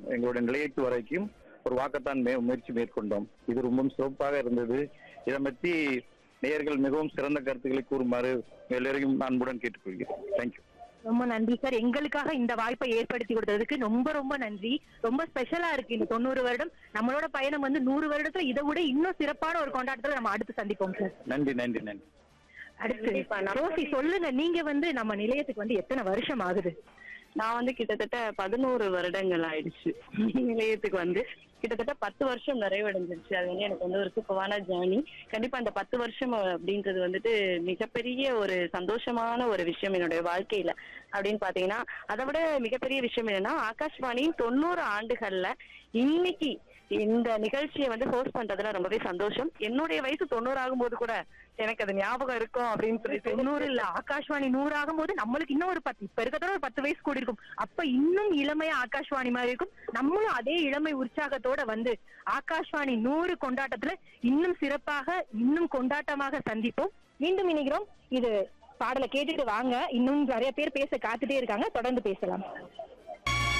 எங்களுடைய நிலையத்து வரைக்கும் ஒரு வாக்கத்தான் மே- முயற்சி மேற்கொண்டோம் இது ரொம்பவும் சிறப்பாக இருந்தது இதை பற்றி நேயர்கள் மிகவும் சிறந்த கருத்துக்களை கூறுமாறு எல்லோரையும் அன்புடன் கேட்டுக்கொள்கிறேன் தேங்க்யூ ரொம்ப நன்றி சார் எங்களுக்காக இந்த வாய்ப்பை ஏற்படுத்தி கொடுத்ததுக்கு ரொம்ப ரொம்ப நன்றி ரொம்ப ஸ்பெஷலா இருக்கு இந்த தொண்ணூறு வருடம் நம்மளோட பயணம் வந்து நூறு வருடத்துல இதை விட இன்னும் சிறப்பான ஒரு கொண்டாட்டத்துல நம்ம அடுத்து சந்திப்போம் சார் நன்றி நன்றி நன்றி அடுத்து ரோசி சொல்லுங்க நீங்க வந்து நம்ம நிலையத்துக்கு வந்து எத்தனை வருஷம் ஆகுது நான் வந்து கிட்டத்தட்ட பதினோரு வருடங்கள் ஆயிடுச்சு நிலையத்துக்கு வந்து கிட்டத்தட்ட பத்து வருஷம் நிறைவடைஞ்சிருச்சு அது வந்து எனக்கு வந்து ஒரு சூப்பரான ஜேர்னி கண்டிப்பா அந்த பத்து வருஷம் அப்படின்றது வந்துட்டு மிகப்பெரிய ஒரு சந்தோஷமான ஒரு விஷயம் என்னுடைய வாழ்க்கையில அப்படின்னு பாத்தீங்கன்னா அதை விட மிகப்பெரிய விஷயம் என்னன்னா ஆகாஷ்வாணியின் தொண்ணூறு ஆண்டுகள்ல இன்னைக்கு இந்த நிகழ்ச்சியை வந்து ஹோஸ்ட் பண்றதுல ரொம்பவே சந்தோஷம் என்னுடைய வயசு தொண்ணூறு ஆகும்போது கூட எனக்கு அது ஞாபகம் இருக்கும் அப்படின்னு சொல்லி தொண்ணூறு இல்ல ஆகாஷ்வாணி நூறு ஆகும்போது நம்மளுக்கு இன்னும் ஒரு பத்து இப்ப இருக்கிறதோட ஒரு பத்து வயசு கூடி இருக்கும் அப்ப இன்னும் இளமையா ஆகாஷ்வாணி மாதிரி இருக்கும் நம்மளும் அதே இளமை உற்சாகத்தோட வந்து ஆகாஷ்வாணி நூறு கொண்டாட்டத்துல இன்னும் சிறப்பாக இன்னும் கொண்டாட்டமாக சந்திப்போம் மீண்டும் இணைகிறோம் இது பாடலை கேட்டுட்டு வாங்க இன்னும் நிறைய பேர் பேச காத்துட்டே இருக்காங்க தொடர்ந்து பேசலாம்